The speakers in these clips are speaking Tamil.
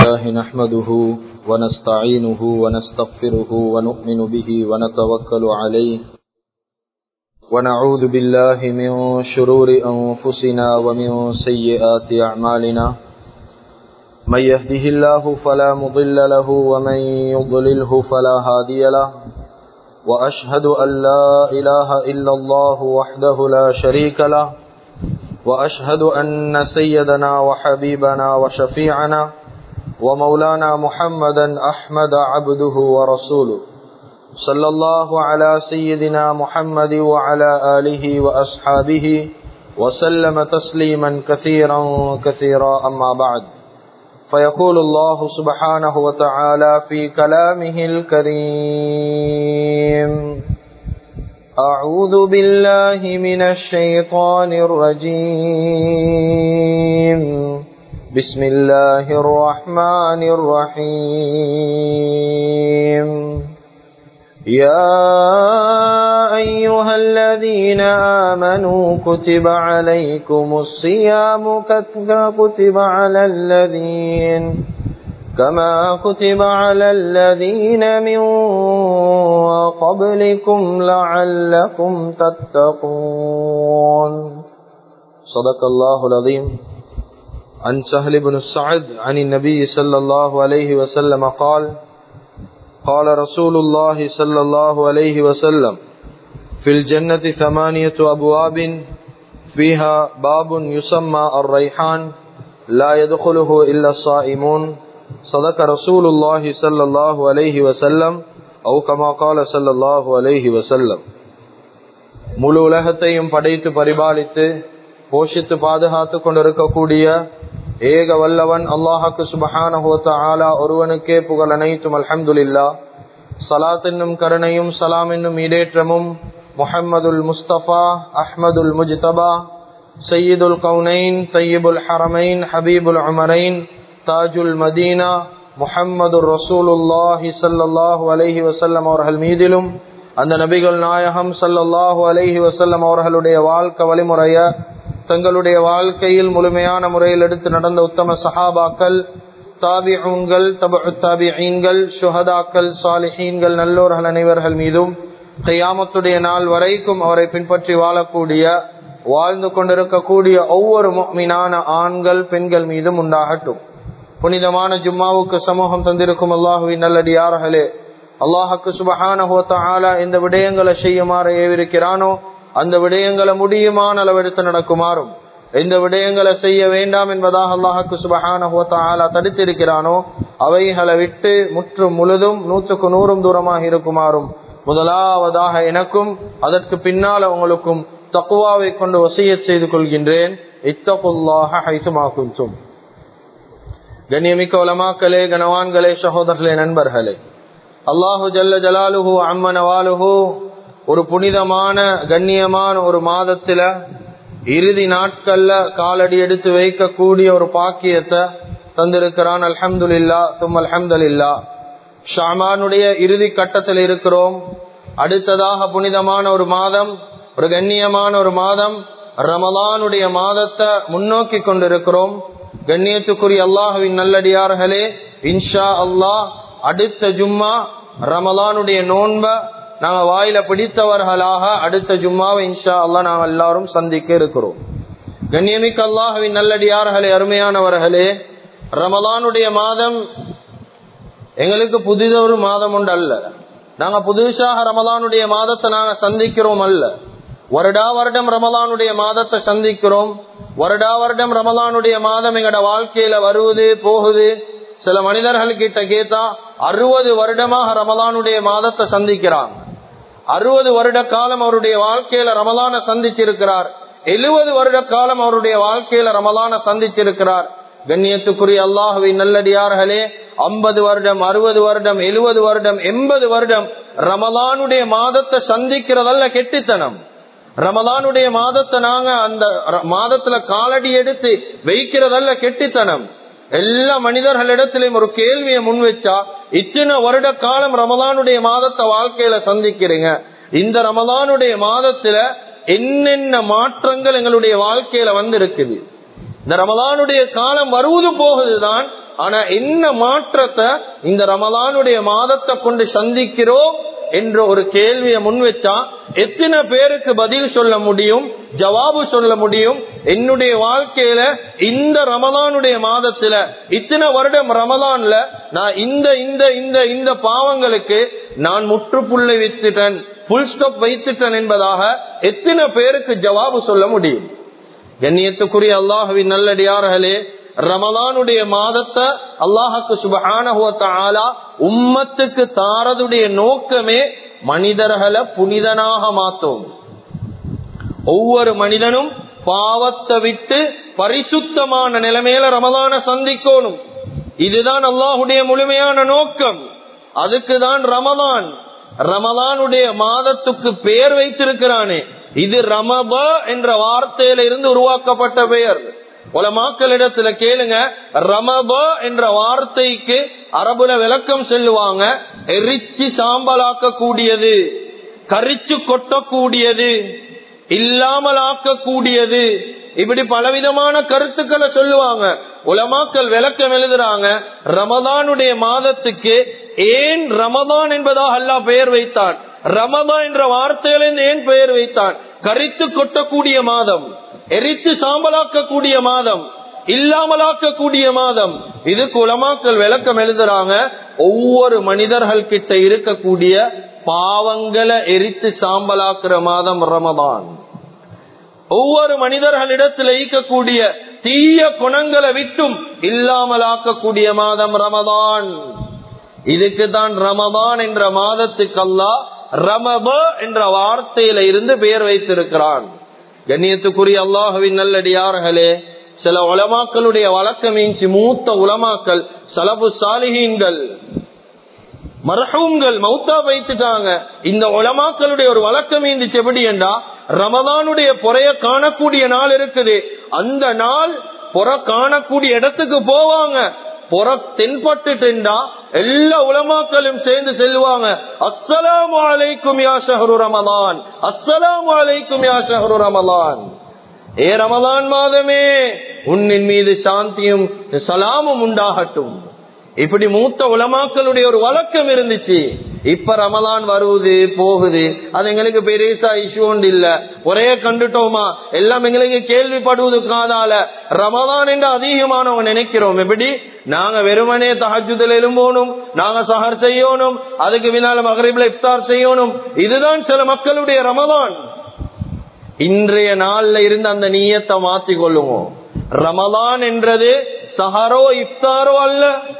لله نحمده ونستعينه ونستغفره ونؤمن به ونتوكل عليه ونعوذ بالله من شرور أنفسنا ومن سيئات أعمالنا من يهده الله فلا مضل له ومن يضلله فلا هادي له وأشهد أن لا إله إلا الله وحده لا شريك له وأشهد أن سيدنا وحبيبنا وشفيعنا ومولانا محمدا أحمد عبده ورسوله صلى الله على سيدنا محمد وعلى آله وأصحابه وسلم تسليما كثيرا كثيرا أما بعد فيقول الله سبحانه وتعالى في كلامه الكريم أعوذ بالله من الشيطان الرجيم بسم الله الرحمن الرحيم يا أيها الذين آمنوا كتب عليكم الصيام كتب على الذين كما كتب على الذين من قبلكم لعلكم تتقون صدق الله العظيم عن سهل بن السعد عن النبي صلى الله عليه وسلم قال قال رسول الله صلى الله عليه وسلم في الجنة ثمانية أبواب فيها باب يسمى الريحان لا يدخله إلا الصائمون صدق رسول الله صلى الله عليه وسلم أو كما قال صلى الله عليه وسلم முழு உலகத்தையும் படைத்து பரிபாலித்து போஷித்து பாதுகாத்து கொண்டிருக்கக்கூடிய ஏக வல்லவன் அல்லாஹாக்கு சுபஹானஹோத்த ஆலா ஒருவனுக்கே புகழ் அனைத்தும் அல்ஹம்துலில்லா சலாத் என்னும் கருணையும் சலாம் என்னும் இடேற்றமும் முஹம்மதுல் முஸ்தபா அஹ்மதுல் முஜ்தபா சையீதுல் கவுனைன் தையீபுல் ஹரமைன் ஹபீபுல் உமரைன் தாஜுல் மதீனா முஹம்மது ரசூலுல்லாஹி சல்லாஹூ அலஹி வசல்லம் அவர்கள் மீதிலும் அந்த நபிகள் நாயகம் சல்லல்லாஹு அலஹி வசல்லம் அவர்களுடைய வாழ்க்கை வழிமுறைய தங்களுடைய வாழ்க்கையில் முழுமையான முறையில் எடுத்து நடந்த உத்தம சஹாபாக்கள் தாபிஊன்கள் தபு தாபிஈன்கள் சுஹதாக்கள் சாலிஹீன்கள் நல்லோர்கள் அனைவர்கள் மீதும் கையாமத்துடைய நாள் வரைக்கும் அவரை பின்பற்றி வாழக்கூடிய வாழ்ந்து கொண்டிருக்கக்கூடிய ஒவ்வொரு மீனான ஆண்கள் பெண்கள் மீதும் உண்டாகட்டும் புனிதமான ஜும்மாவுக்கு சமூகம் தந்திருக்கும் அல்லாஹுவின் நல்லடியார்களே அல்லாஹுக்கு சுபஹான இந்த விடயங்களை செய்யுமாறு ஏவிருக்கிறானோ அந்த விடயங்களை முடியுமான அளவெடுத்து நடக்குமாறும் எந்த விடயங்களை செய்ய வேண்டாம் என்பதாக அல்லாஹுக்கு சுபஹான தடுத்திருக்கிறானோ அவைகளை விட்டு முற்றும் முழுதும் நூற்றுக்கு நூறும் தூரமாக இருக்குமாறும் முதலாவதாக எனக்கும் அதற்கு பின்னால் உங்களுக்கும் தக்குவாவை கொண்டு வசிய செய்து கொள்கின்றேன் இத்தகுல்லாக ஹைசுமாக்கும் கண்ணியமிக்க உலமாக்களே கனவான்களே சகோதரர்களே நண்பர்களே அல்லாஹு ஜல்ல ஜலாலுஹு அம்மனவாலுஹு ஒரு புனிதமான கண்ணியமான ஒரு மாதத்துல இறுதி நாட்கள்ல காலடி எடுத்து வைக்கக்கூடிய ஒரு பாக்கியத்தை தந்திருக்கிறான் அல்ஹம்துல்லா தும் அல்ஹம்துல்லா ஷாமானுடைய இறுதி கட்டத்தில் இருக்கிறோம் அடுத்ததாக புனிதமான ஒரு மாதம் ஒரு கண்ணியமான ஒரு மாதம் ரமலானுடைய மாதத்தை முன்னோக்கி கொண்டிருக்கிறோம் கண்ணியத்துக்குரிய அல்லாஹுவின் நல்லடியார்களே இன்ஷா அல்லாஹ் அடுத்த ஜும்மா ரமலானுடைய நோன்ப நாங்க வாயில பிடித்தவர்களாக அடுத்த ஜும்மாவை இன்ஷா அல்லா நாங்கள் எல்லாரும் சந்திக்க இருக்கிறோம் கண்ணியமிக்க அல்லாஹுவின் நல்லடியார்களே அருமையானவர்களே ரமலானுடைய மாதம் எங்களுக்கு புதிதொரு மாதம் உண்டு அல்ல நாங்க புதுசாக ரமலானுடைய மாதத்தை நாங்க சந்திக்கிறோம் அல்ல வருடா வருடம் ரமலானுடைய மாதத்தை சந்திக்கிறோம் வருடா வருடம் ரமலானுடைய மாதம் எங்கட வாழ்க்கையில வருவது போகுது சில மனிதர்கள் கிட்ட கேட்டா அறுபது வருடமாக ரமலானுடைய மாதத்தை சந்திக்கிறாங்க அறுபது வருட காலம் அவருடைய வாழ்க்கையில ரமலான சந்திச்சிருக்கிறார் எழுபது வருட காலம் அவருடைய வாழ்க்கையில ரமலான சந்திச்சிருக்கிறார் கண்ணியத்துக்குரிய அல்லாஹுவை நல்லடியார்களே ஐம்பது வருடம் அறுபது வருடம் எழுபது வருடம் எண்பது வருடம் ரமலானுடைய மாதத்தை சந்திக்கிறதல்ல கெட்டித்தனம் ரமலானுடைய மாதத்தை நாங்க அந்த மாதத்துல காலடி எடுத்து வைக்கிறதல்ல கெட்டித்தனம் எல்லா மனிதர்களிடத்திலையும் ஒரு கேள்வியை முன் வச்சா இத்தனை வருட காலம் ரமலானுடைய மாதத்தை வாழ்க்கையில சந்திக்கிறீங்க இந்த ரமலானுடைய மாதத்துல என்னென்ன மாற்றங்கள் எங்களுடைய வாழ்க்கையில வந்து இருக்குது இந்த ரமலானுடைய காலம் வருவது போகுதுதான் ஆனா என்ன மாற்றத்தை இந்த ரமலானுடைய மாதத்தை கொண்டு சந்திக்கிறோம் என்ற ஒரு கேள்வியை முன் வச்சா எத்தனை பேருக்கு பதில் சொல்ல முடியும் ஜவாபு சொல்ல முடியும் என்னுடைய வாழ்க்கையில இந்த ரமலானுடைய மாதத்துல இத்தனை வருடம் ரமலான்ல நான் இந்த இந்த இந்த இந்த பாவங்களுக்கு நான் முற்றுப்புள்ளை வைத்துட்டேன் புல் ஸ்டாப் வைத்துட்டேன் என்பதாக எத்தனை பேருக்கு ஜவாபு சொல்ல முடியும் கண்ணியத்துக்குரிய அல்லாஹுவின் நல்லடியார்களே ரமலானுடைய மாதத்தை அல்லாஹுக்கு சுபஹான உம்மத்துக்கு தாரதுடைய நோக்கமே மனிதர்களை புனிதனாக மாத்தோம் ஒவ்வொரு மனிதனும் பாவத்தை விட்டு பரிசுத்தமான நிலைமையில ரமலான சந்திக்கணும் இதுதான் அல்லாஹுடைய முழுமையான நோக்கம் அதுக்கு தான் ரமலான் ரமலானுடைய மாதத்துக்கு பெயர் வைத்திருக்கிறானே இது ரமப என்ற வார்த்தையில இருந்து உருவாக்கப்பட்ட பெயர் உலமாக்களிடத்துல கேளுங்க ரமப என்ற வார்த்தைக்கு அரபுல விளக்கம் செல்லுவாங்க எரிச்சு சாம்பலாக்க கூடியது கரிச்சு கொட்டக்கூடியது இல்லாமல் ஆக்கக்கூடியது இப்படி பலவிதமான கருத்துக்களை சொல்லுவாங்க உலமாக்கள் விளக்கம் எழுதுறாங்க ரமதானுடைய மாதத்துக்கு ஏன் ரமதான் என்பதாக அல்லா பெயர் வைத்தான் ரமதா என்ற வார்த்தையிலிருந்து ஏன் பெயர் வைத்தான் கரித்து கொட்டக்கூடிய மாதம் எரித்து சாம்பலாக்கக்கூடிய மாதம் இல்லாமலாக்கக்கூடிய மாதம் இதுக்கு உலமாக்கள் விளக்கம் எழுதுறாங்க ஒவ்வொரு மனிதர்கள் கிட்ட இருக்கக்கூடிய பாவங்களை எரித்து சாம்பலாக்குற மாதம் ரமதான் ஒவ்வொரு மனிதர்களிடத்தில் ஈக்கக்கூடிய தீய குணங்களை விட்டும் இல்லாமலாக்கக்கூடிய மாதம் ரமதான் இதுக்கு தான் ரமதான் என்ற மாதத்துக்கு அல்லா ரமப என்ற வார்த்தையில இருந்து பெயர் வைத்திருக்கிறான் கண்ணியத்துக்குரிய அல்லாஹுவின் நல்லடியார்களே சில உலமாக்களுடைய வழக்கம் மூத்த உலமாக்கள் சலபு சாலிகீன்கள் மரஹூம்கள் மௌத்தா வைத்துட்டாங்க இந்த உலமாக்களுடைய ஒரு வழக்கம் இருந்துச்சு எப்படி என்றா ரமதானுடைய பொறைய காணக்கூடிய நாள் இருக்குது அந்த நாள் புற காணக்கூடிய இடத்துக்கு போவாங்க புற தென்பட்டுட்டா எல்லா உலமாக்களும் சேர்ந்து செல்வாங்க அஸ்ஸலாமு அலைக்கும் யா ஷஹரு ரமலான் அஸ்ஸலாமு அலைக்கும் யா ஷஹரு ரமலான் ஏ ரமலான் மாதமே உன்னின் மீது சாந்தியும் சலாமும் உண்டாகட்டும் இப்படி மூத்த உலமாக்களுடைய ஒரு வழக்கம் இருந்துச்சு இப்ப ரமலான் வருவது போகுது அது எங்களுக்கு பெருசா இஷ்யூ ஒன்று இல்ல ஒரே கண்டுட்டோமா எல்லாம் எங்களுக்கு கேள்விப்படுவது காதால ரமலான் என்று அதிகமானவங்க நினைக்கிறோம் எப்படி நாங்க வெறுமனே தஹஜுதல் எழும்போனும் நாங்க சஹர் செய்யணும் அதுக்கு பின்னால மகரிப்ல இப்தார் செய்யணும் இதுதான் சில மக்களுடைய ரமலான் இன்றைய நாள்ல இருந்து அந்த நீயத்தை மாத்தி கொள்ளுவோம் ரமலான் என்றது சஹரோ இப்தாரோ அல்ல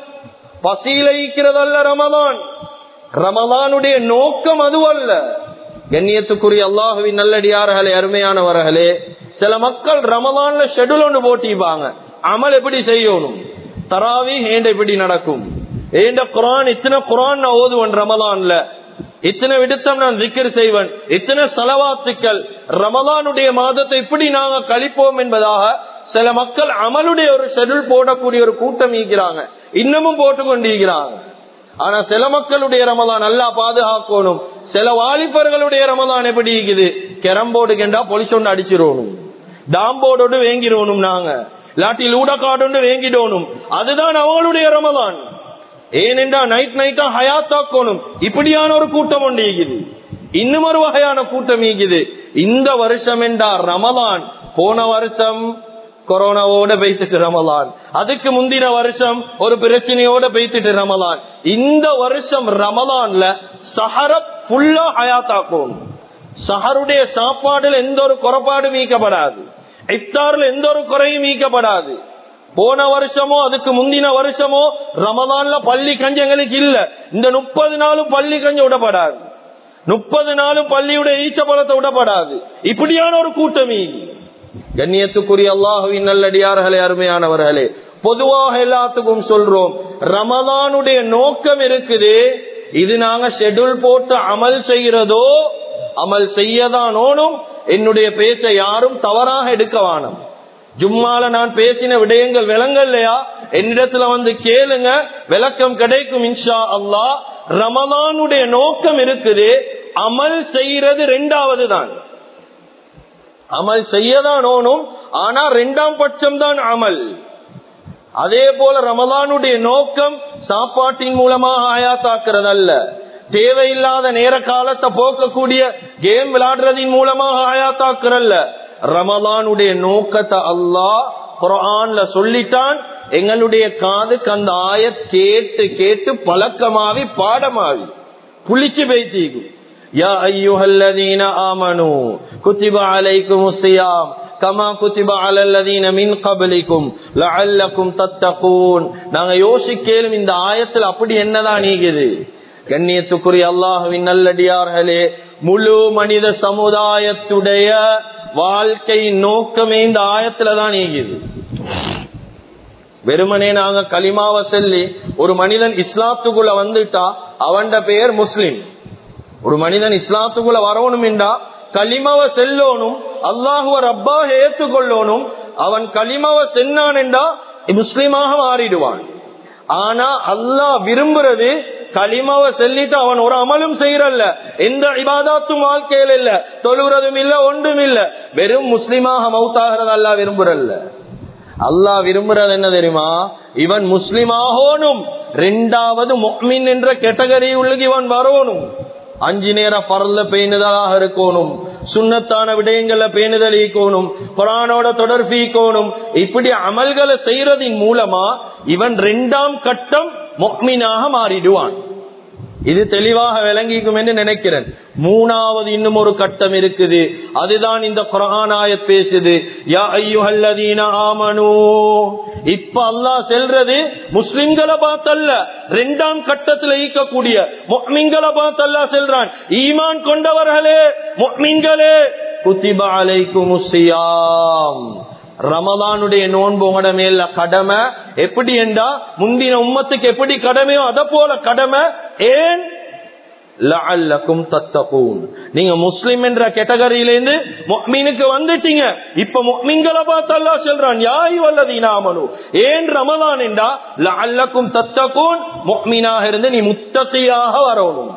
பசீலிக்கிறதல்ல ரமலான் ரமலானுடைய நோக்கம் அதுவல்ல கண்ணியத்துக்குரிய அல்லாஹுவின் நல்லடியார்களே அருமையானவர்களே சில மக்கள் ரமலான்ல ஷெடியூல் ஒன்று போட்டிப்பாங்க அமல் எப்படி செய்யணும் தராவி ஏண்ட எப்படி நடக்கும் ஏண்ட குரான் இத்தனை குரான் நான் ஓதுவன் ரமலான்ல இத்தனை விடுத்தம் நான் திக்கர் செய்வன் இத்தனை செலவாத்துக்கள் ரமலானுடைய மாதத்தை இப்படி நாங்க கழிப்போம் என்பதாக சில மக்கள் அமலுடைய ஒரு ஷெடியூல் போடக்கூடிய ஒரு கூட்டம் ஈக்கிறாங்க இன்னமும் போட்டு கொண்டிருக்கிறாங்க ஆனா சில மக்களுடைய ரமலான் நல்லா பாதுகாக்கணும் சில வாலிபர்களுடைய ரமலான் எப்படி இருக்குது கெரம்போர்டு கண்டா பொலிஸ் ஒன்று அடிச்சிடணும் டாம்போர்டோடு வேங்கிடணும் நாங்க இல்லாட்டி லூடக்காடு வேங்கிடணும் அதுதான் அவங்களுடைய ரமலான் ஏனென்றா நைட் நைட்டா ஹயாத்தாக்கணும் இப்படியான ஒரு கூட்டம் ஒன்று ஈகுது இன்னும் ஒரு வகையான கூட்டம் ஈகுது இந்த வருஷம் என்றா ரமலான் போன வருஷம் கொரோனாவோட பெய்த்துட்டு ரமலான் அதுக்கு முந்தின வருஷம் ஒரு பிரச்சனையோட பெய்த்துட்டு ரமலான் இந்த வருஷம் ரமலான்ல சஹர ஃபுல்லா ஹயாத்தாக்கும் சஹருடைய சாப்பாடுல எந்த ஒரு குறைபாடு மீக்கப்படாது இப்தார்ல எந்த ஒரு குறையும் மீக்கப்படாது போன வருஷமோ அதுக்கு முந்தின வருஷமோ ரமலான்ல பள்ளி கஞ்சி எங்களுக்கு இல்ல இந்த முப்பது நாளும் பள்ளி கஞ்சி விடப்படாது முப்பது நாளும் பள்ளியுடைய ஈச்ச பழத்தை விடப்படாது இப்படியான ஒரு கூட்டமி கண்ணியத்துக்குரிய அல்லாஹுவின் நல்லடியார்களே அருமையானவர்களே பொதுவாக எல்லாத்துக்கும் சொல்றோம் ரமலானுடைய நோக்கம் இருக்குது இது நாங்க ஷெட்யூல் போட்டு அமல் செய்கிறதோ அமல் செய்யதான் ஓனும் என்னுடைய பேச்ச யாரும் தவறாக எடுக்க வானம் ஜும்மால நான் பேசின விடயங்கள் விளங்கல்லையா என்னிடத்துல வந்து கேளுங்க விளக்கம் கிடைக்கும் இன்ஷா அல்லா ரமலானுடைய நோக்கம் இருக்குது அமல் செய்யறது ரெண்டாவது தான் அமல் செய்யதான் ஓனும் ஆனா ரெண்டாம் பட்சம் தான் அமல் அதே போல ரமலானுடைய நோக்கம் சாப்பாட்டின் மூலமாக ஆயாத்தாக்குறது அல்ல தேவையில்லாத நேர காலத்தை போக்கக்கூடிய கேம் விளையாடுறதின் மூலமாக ஆயாத்தாக்குறல்ல ரமலானுடைய நோக்கத்தை அல்லாஹ் குரான்ல சொல்லிட்டான் எங்களுடைய காதுக்கு அந்த ஆய கேட்டு கேட்டு பழக்கமாவி பாடமாவி புளிச்சு பேசிக்கும் யா ஐயுஹல்லதீன ஆமனு குத்திப அலைக்கும் சியாம் கமா குத்திப அலல்லதீன மின் கபலிக்கும் லஅல்லக்கும் தத்தகூன் நாங்க யோசிக்கலும் இந்த ஆயத்தில் அப்படி என்னதான் நீக்குது கண்ணியத்துக்குரிய அல்லாஹுவின் நல்லடியார்களே முழு மனித சமுதாயத்துடைய வாழ்க்கை நோக்கமே இந்த ஆயத்துல தான் நீக்குது வெறுமனே நாங்க களிமாவை சொல்லி ஒரு மனிதன் இஸ்லாத்துக்குள்ள வந்துட்டா அவன்ட பெயர் முஸ்லிம் ஒரு மனிதன் இஸ்லாத்துக்குள்ள வரணும் என்றா களிமாவை செல்லோனும் அல்லாஹுவ ரப்பாக ஏற்றுக்கொள்ளணும் அவன் களிமாவை சென்னான் என்றா முஸ்லிமாக மாறிடுவான் ஆனா அல்லாஹ் விரும்புறது களிமாவை செல்லிட்டு அவன் ஒரு அமலும் செய்யறல்ல எந்த இபாதாத்தும் வாழ்க்கையில் இல்ல தொழுறதும் இல்ல ஒன்றும் இல்ல வெறும் முஸ்லிமாக மௌத்தாகிறது அல்லா விரும்புறல்ல அல்லாஹ் விரும்புறது என்ன தெரியுமா இவன் முஸ்லிமாகணும் ரெண்டாவது மொஹ்மின் என்ற கேட்டகரி உள்ளுக்கு இவன் வரணும் அஞ்சு நேர பரல்ல பேணுதலாக இருக்கணும் சுண்ணத்தான விடயங்களை பேணுதல் ஈக்கணும் குரானோட தொடர்பீக்கணும் இப்படி அமல்களை செய்யறதின் மூலமா இவன் ரெண்டாம் கட்டம் மொஹ்மினாக மாறிடுவான் இது தெளிவாக விளங்கிக்கும் என்று நினைக்கிறேன் மூணாவது இன்னும் ஒரு கட்டம் இருக்குது அதுதான் இந்த குரானாய பேசுது யா ஐயுஹல்லதீன ஆமனு இப்ப அல்லாஹ் செல்றது முஸ்லிம்களை பார்த்தல்ல ரெண்டாம் கட்டத்தில் ஈக்கக்கூடிய மொஹ்மின்களை பார்த்தல்லா செல்றான் ஈமான் கொண்டவர்களே மொஹ்மின்களே குத்திப அலைக்கும் ரமதானுடைய நோன்பு உங்களோட மேல கடமை எப்படி என்றா முந்தின உம்மத்துக்கு எப்படி கடமையோ அத போல கடமை ஏன் லஅல்லக்கும் தத்தகூன் நீங்க முஸ்லிம் என்ற கேட்டகரியிலேருந்து மொஹ்மீனுக்கு வந்துட்டீங்க இப்ப மொஹ்மீன்களை பார்த்து அல்லாஹ் சொல்றான் யாய் வல்லதீன ஆமனு ஏன் ரமதான் என்றா லஅல்லக்கும் தத்தகூன் மொஹ்மீனாக இருந்து நீ முத்தகையாக வரணும்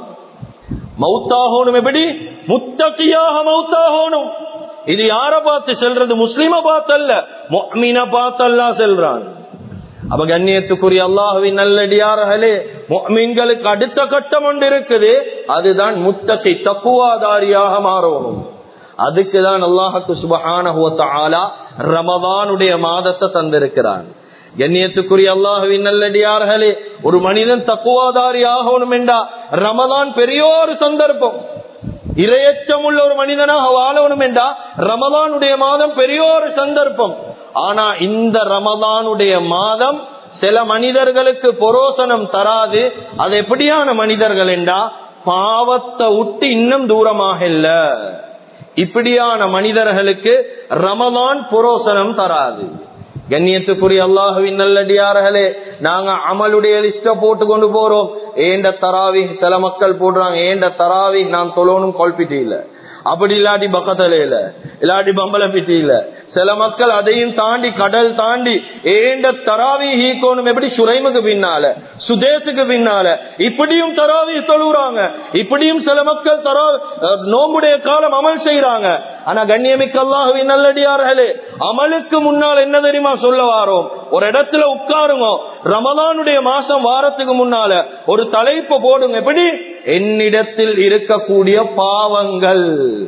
மௌத்தாகணும் எப்படி முத்தகையாக மௌத்தாகணும் இது யார பார்த்து செல்றது முஸ்லிம பார்த்தல்ல மொஹ்மீன பார்த்தல்லா செல்றான் அப்ப கண்ணியத்துக்குரிய அல்லாஹுவின் நல்லடியார்களே மொஹ்மீன்களுக்கு அடுத்த கட்டம் ஒன்று இருக்குது அதுதான் முத்தகை தப்புவாதாரியாக மாறணும் அதுக்கு தான் அல்லாஹுக்கு சுபஹான ரமதானுடைய மாதத்தை தந்திருக்கிறான் கண்ணியத்துக்குரிய அல்லாஹுவின் நல்லடியார்களே ஒரு மனிதன் தக்குவாதாரி ஆகணும் என்றா ரமதான் பெரிய ஒரு சந்தர்ப்பம் இரையச்சம் உள்ள ஒரு மனிதனாக வாழணும் என்றா ரமதானுடைய மாதம் பெரிய ஒரு சந்தர்ப்பம் ஆனா இந்த ரமதானுடைய மாதம் சில மனிதர்களுக்கு பொரோசனம் தராது அது எப்படியான மனிதர்கள் என்றா பாவத்தை விட்டு இன்னும் தூரமாக இல்ல இப்படியான மனிதர்களுக்கு ரமதான் பொரோசனம் தராது கண்ணியத்துக்குரிய அல்லாஹுவின் நல்லடியார்களே நாங்க அமலுடைய லிஸ்ட போட்டு கொண்டு போறோம் ஏண்ட தராவி சில மக்கள் போடுறாங்க ஏண்ட தராவி நான் தொழணும் கொல்பிட்டு இல்ல அப்படி இல்லாட்டி பக்கத்தலையில இல்லாட்டி பம்பலப்பிட்டியில சில மக்கள் அதையும் தாண்டி கடல் தாண்டி ஏண்ட தராவி ஹீக்கோணும் எப்படி சுரைமுக்கு பின்னால சுதேசுக்கு பின்னால இப்படியும் தராவி தொழுறாங்க இப்படியும் சில மக்கள் தரா நோம்புடைய காலம் அமல் செய்யறாங்க ஆனா கண்ணியமிக்க அல்லாஹுவின் நல்லடியார்களே அமலுக்கு முன்னால் என்ன தெரியுமா சொல்ல வாரோம் ஒரு இடத்துல உட்காருங்க ரமதானுடைய மாசம் வாரத்துக்கு முன்னால ஒரு தலைப்பு போடுங்க எப்படி என்னிடத்தில் இருக்கக்கூடிய பாவங்கள்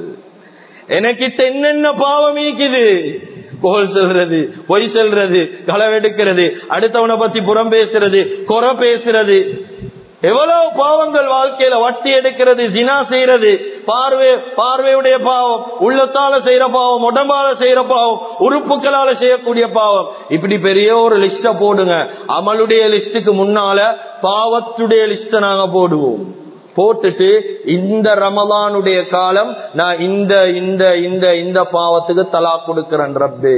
எனக்கிட்ட என்னென்ன பாவம் ஈக்குது கோல் சொல்றது பொய் சொல்றது களவெடுக்கிறது அடுத்தவனை பத்தி புறம் பேசுறது குறை பேசுறது எவ்வளவு பாவங்கள் வாழ்க்கையில வட்டி எடுக்கிறது ஜினா செய்யறது பார்வை பார்வையுடைய பாவம் உள்ளத்தால செய்யற பாவம் உடம்பால செய்யற பாவம் உறுப்புகளால செய்யக்கூடிய பாவம் இப்படி பெரிய ஒரு லிஸ்ட போடுங்க அமலுடைய லிஸ்டுக்கு முன்னால பாவத்துடைய லிஸ்ட நாங்க போடுவோம் போட்டுட்டு இந்த ரமலானுடைய காலம் நான் இந்த இந்த இந்த இந்த பாவத்துக்கு தலா கொடுக்கிறேன் ரப்பே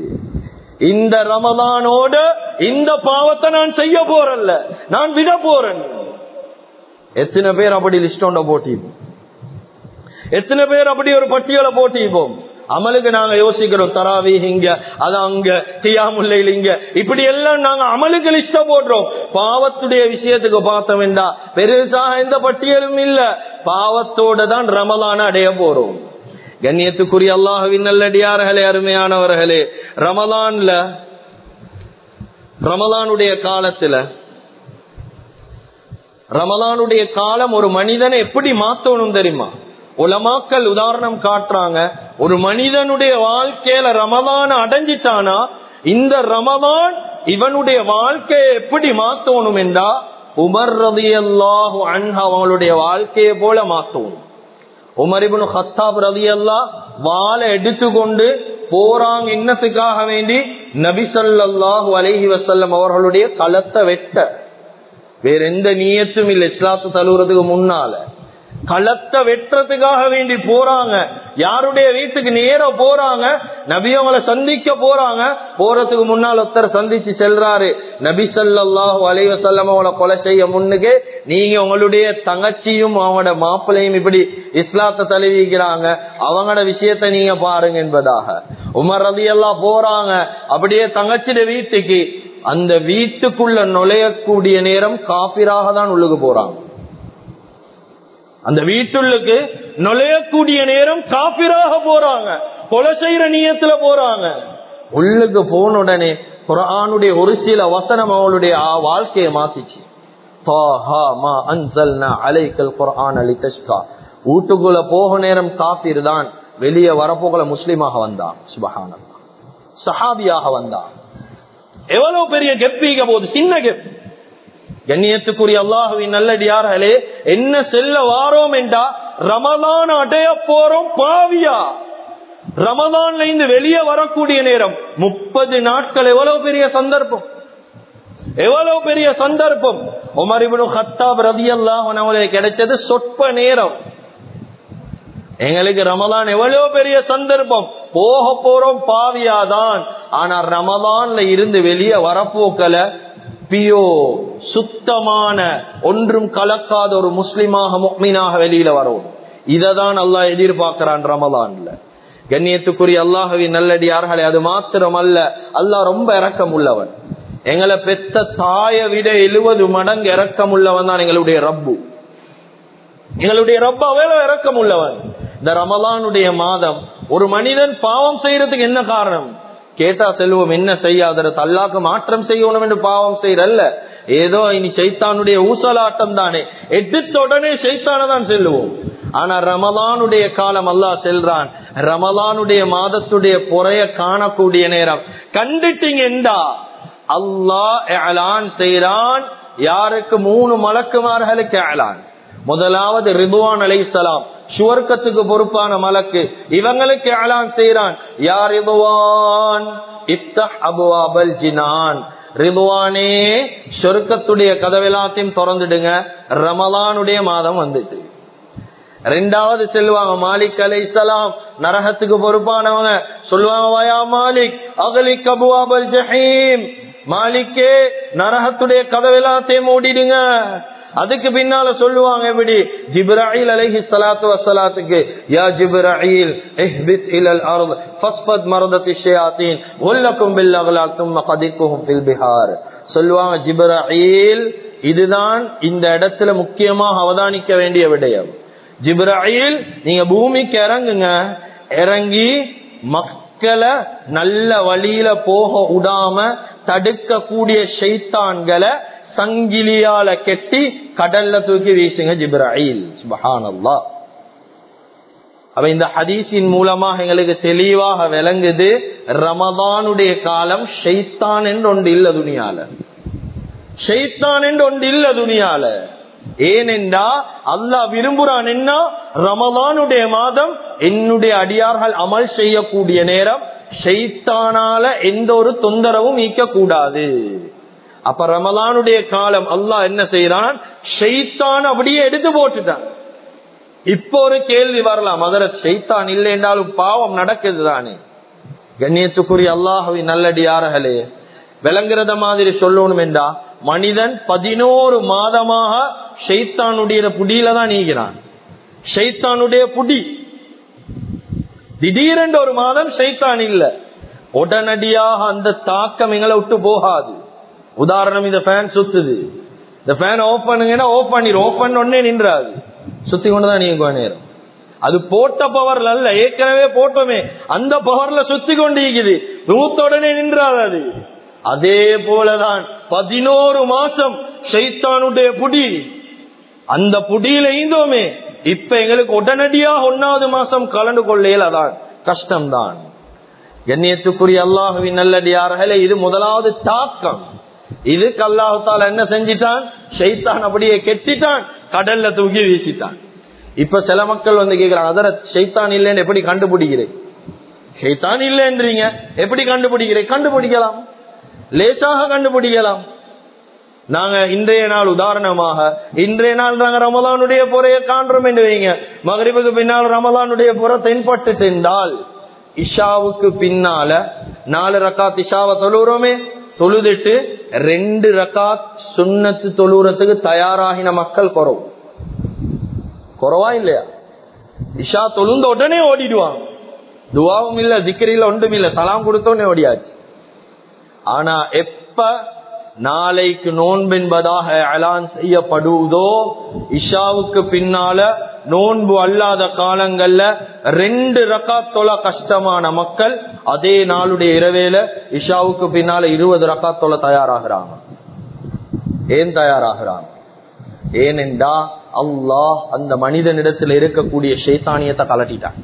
இந்த ரமலானோட இந்த பாவத்தை நான் செய்ய போறல்ல நான் விட போறேன் எத்தனை பேர் அப்படி லிஸ்ட் ஒன்ற போட்டிப்போம் எத்தனை பேர் அப்படி ஒரு பட்டியலை போட்டிப்போம் அமலுக்கு நாங்க யோசிக்கிறோம் தராவி இங்க அது அங்க தியாமுல்லையில் இங்க இப்படி எல்லாம் நாங்க அமலுக்கு லிஸ்ட போடுறோம் பாவத்துடைய விஷயத்துக்கு பார்த்தோம் என்றா பெருசாக எந்த பட்டியலும் இல்ல பாவத்தோட தான் ரமலான அடைய போறோம் கண்ணியத்துக்குரிய அல்லாஹுவின் நல்லடியார்களே அருமையானவர்களே ரமலான்ல ரமலானுடைய காலத்துல ரமலானுடைய காலம் ஒரு மனிதனை எப்படி மாத்தணும் தெரியுமா உலமாக்கள் உதாரணம் காட்டுறாங்க ஒரு மனிதனுடைய வாழ்க்கையில ரமலான் அடைஞ்சிட்டானா இந்த ரமலான் இவனுடைய வாழ்க்கையை எப்படி மாத்தணும் என்றா உமர் ரதியல்லாஹு அன்ஹா அவங்களுடைய வாழ்க்கையை போல மாத்தணும் உமரிபுன் ஹத்தாப் ரதியல்லா வாழை எடுத்துக்கொண்டு போறாங்க இன்னத்துக்காக வேண்டி நபிசல்லாஹு அலைஹி வசல்லம் அவர்களுடைய களத்தை வெட்ட வேற எந்த நீயத்தும் இல்லை இஸ்லாத்து தழுவுறதுக்கு முன்னால களத்தை வெட்டுறதுக்காக வேண்டி போறாங்க யாருடைய வீட்டுக்கு நேரம் போறாங்க நபி அவங்கள சந்திக்க போறாங்க போறதுக்கு முன்னால் ஒருத்தர் சந்திச்சு செல்றாரு நபி சல்லாஹு அலைவசல்லம் அவங்கள கொலை செய்ய முன்னுக்கு நீங்க உங்களுடைய தங்கச்சியும் அவங்களோட மாப்பிள்ளையும் இப்படி இஸ்லாத்தை தழுவிக்கிறாங்க அவங்களோட விஷயத்த நீங்க பாருங்க என்பதாக உமர் ரதி எல்லாம் போறாங்க அப்படியே தங்கச்சிட வீட்டுக்கு அந்த வீட்டுக்குள்ள நுழையக்கூடிய நேரம் காபிராக தான் உள்ளுக்கு போறாங்க அந்த வீட்டுள்ளுக்கு நுழையக்கூடிய நேரம் காபிராக போறாங்க கொலை செய்யற நீயத்துல போறாங்க உள்ளுக்கு போன உடனே குரானுடைய ஒரு சில வசனம் அவளுடைய வாழ்க்கையை மாத்திச்சு வீட்டுக்குள்ள போக நேரம் காப்பீர் தான் வெளியே வரப்போகல முஸ்லீமாக வந்தான் சுபகான சஹாபியாக வந்தான் எவ்வளவு பெரிய கெப்பீக போது சின்ன கெப் கண்ணியத்துக்குரிய அல்லாஹுவின் நல்லடியார்களே என்ன செல்ல வாரோம் என்றா ரமதான் அடைய போறோம் பாவியா ரமதான்ல இருந்து வெளியே வரக்கூடிய நேரம் முப்பது நாட்கள் எவ்வளவு பெரிய சந்தர்ப்பம் எவ்வளவு பெரிய சந்தர்ப்பம் உமரிபனு ஹத்தாப் ரதி அல்லாஹ் கிடைச்சது சொற்ப நேரம் எங்களுக்கு ரமதான் எவ்வளவு பெரிய சந்தர்ப்பம் போக போறோம் பாவியாதான் ஆனா ரமதான்ல இருந்து வெளியே வரப்போக்கல பியோ சுத்தமான ஒன்றும் கலக்காத ஒரு முஸ்லிமாக முக்மீனாக வெளியில வரும் இததான் அல்லாஹ் எதிர்பார்க்கிறான் ரமலான்ல கண்ணியத்துக்குரிய அல்லாஹவி நல்லடியார்களே அது மாத்திரம் அல்ல அல்லாஹ் ரொம்ப இறக்கம் உள்ளவன் எங்களை பெத்த தாய விட எழுபது மடங்கு இறக்கம் உள்ளவன் தான் எங்களுடைய ரப்பு எங்களுடைய ரப்ப அவ்வளவு இறக்கம் உள்ளவன் இந்த ரமலானுடைய மாதம் ஒரு மனிதன் பாவம் செய்யறதுக்கு என்ன காரணம் கேட்டா செல்வம் என்ன செய்யாதது அல்லாக்கு மாற்றம் செய்யணும் என்று பாவம் செய்யறல்ல ஏதோ இனி சைத்தானுடைய ஊசலாட்டம் தானே எடுத்த உடனே சைத்தான தான் செல்லுவோம் ஆனா ரமலானுடைய காலம் அல்லாஹ் செல்றான் ரமலானுடைய மாதத்துடைய பொறைய காணக்கூடிய நேரம் கண்டுட்டீங்க என்றா அல்லாஹ் ஏலான் செய்யறான் யாருக்கு மூணு மலக்குமார்களுக்கு ஏலான் முதலாவது ரிதுவான் அலைசலாம் சுவர்க்கத்துக்கு பொறுப்பான மலக்கு இவங்களுக்கு ஏலான் செய்யறான் யார் ரிதுவான் இப்தஹ் அபுவாபல் ஜினான் ரிதுவானே சொர்க்கத்துடைய கதவெல்லாத்தையும் திறந்துடுங்க ரமலானுடைய மாதம் வந்துட்டு ரெண்டாவது செல்வாங்க மாலிக் அலை சலாம் நரகத்துக்கு பொறுப்பானவங்க சொல்லுவாங்க வயா மாலிக் அகலிக் அபுவாபல் ஜஹீம் மாலிக்கே நரகத்துடைய கதவெல்லாத்தையும் மூடிடுங்க அதுக்கு பின்னால சொல்லுவாங்க எப்படி ஜிப்ராயில் அலைஹி ஸலாத்து வஸலாத்துக்கு யா ஜிப்ராயில் இஹ்பித் இலல் அர்த் ஃபஸ்பத் மரதத்தி ஷயாத்தீன் வல்லக்கும் பில் அக்லாக் தும்ம கதிக்குஹும் ஃபில் பிஹார் சொல்லுவாங்க ஜிப்ராயில் இதுதான் இந்த இடத்துல முக்கியமாக அவதானிக்க வேண்டிய விடயம் ஜிப்ராயில் நீங்க பூமிக்கு இறங்குங்க இறங்கி மக்களை நல்ல வழியில போக விடாம தடுக்கக்கூடிய ஷைத்தான்களை சங்கிலியால கெட்டி கடல்ல தூக்கி வீசுங்க ஜிப்ராயில் சுபஹானல்லா அப்ப இந்த ஹதீஸின் மூலமாக எங்களுக்கு தெளிவாக விளங்குது ரமதானுடைய காலம் ஷைத்தான் என்று ஒன்று இல்ல துணியால ஷைத்தான் என்று ஒன்று இல்ல துணியால ஏனென்றா அல்லாஹ் விரும்புறான் என்ன ரமதானுடைய மாதம் என்னுடைய அடியார்கள் அமல் செய்யக்கூடிய நேரம் ஷைத்தானால எந்த ஒரு தொந்தரவும் ஈக்க கூடாது அப்ப ரமலானுடைய காலம் அல்லாஹ் என்ன செய்யறான் ஷெய்தான் அப்படியே எடுத்து போட்டுட்டான் இப்போ ஒரு கேள்வி வரலாம் அதர ஷெய்தான் இல்லை என்றாலும் பாவம் நடக்குது தானே கண்ணியத்துக்குரிய அல்லாஹவி நல்லடியார்களே விளங்குறத மாதிரி சொல்லணும் என்றா மனிதன் பதினோரு மாதமாக ஷெய்தானுடைய புடியில தான் நீகிறான் ஷெய்தானுடைய புடி திடீரென்று ஒரு மாதம் ஷெய்தான் இல்ல உடனடியாக அந்த தாக்கம் எங்களை விட்டு போகாது உதாரணம் இந்த ஃபேன் சுத்துது இந்த ஃபேன் ஆஃப் பண்ணுங்கன்னா ஆஃப் பண்ணிடும் ஆஃப் பண்ண உடனே நின்றாது சுத்தி கொண்டுதான் நீங்க நேரம் அது போட்ட பவர்ல அல்ல ஏற்கனவே போட்டோமே அந்த பவர்ல சுத்தி கொண்டு இருக்குது நூத்த உடனே நின்றாது அது அதே போலதான் பதினோரு மாசம் ஷைத்தானுடைய புடி அந்த புடியில இருந்தோமே இப்ப எங்களுக்கு உடனடியாக ஒன்னாவது மாசம் கலந்து கொள்ளையில் அதான் கஷ்டம்தான் கண்ணியத்துக்குரிய அல்லாஹுவின் நல்லடியார்களே இது முதலாவது தாக்கம் இதுக்கு அல்லாஹால என்ன செஞ்சிட்டான் ஷைத்தான் அப்படியே கெட்டிட்டான் கடல்ல தூக்கி வீசிட்டான் இப்ப சில மக்கள் வந்து கேக்குறாங்க அதர ஷைத்தான் இல்லைன்னு எப்படி கண்டுபிடிக்கிறேன் ஷைத்தான் இல்லைன்றீங்க எப்படி கண்டுபிடிக்கிறேன் கண்டுபிடிக்கலாம் லேசாக கண்டுபிடிக்கலாம் நாங்க இன்றைய நாள் உதாரணமாக இன்றைய நாள் நாங்க ரமலானுடைய புறைய காண்றோம் என்று வைங்க மகரிபுக்கு பின்னால் ரமலானுடைய புற தென்பட்டு தென்றால் இஷாவுக்கு பின்னால நாலு ரக்காத் இஷாவை தொழுகிறோமே தொழுதுட்டு ரெண்டு ரக்காத் சுண்ணத்து தொழுறதுக்கு தயாராகின மக்கள் குறவு குறவா இல்லையா இஷா தொழுந்த உடனே ஓடிடுவாங்க துவாவும் இல்ல திக்கரில ஒன்றும் இல்ல சலாம் கொடுத்தோடனே ஓடியாச்சு ஆனா எப்ப நாளைக்கு நோன்பு என்பதாக அலான் செய்யப்படுவதோ இஷாவுக்கு பின்னால நோன்பு அல்லாத காலங்கள்ல ரெண்டு ரக்காத் தொலை கஷ்டமான மக்கள் அதே நாளுடைய இரவேல இஷாவுக்கு பின்னால இருபது ரக்காத் தொலை தயாராகிறாங்க ஏன் தயாராகிறாங்க ஏனென்றா அல்லாஹ் அந்த மனிதனிடத்தில் இருக்கக்கூடிய சைத்தானியத்தை கலட்டிட்டான்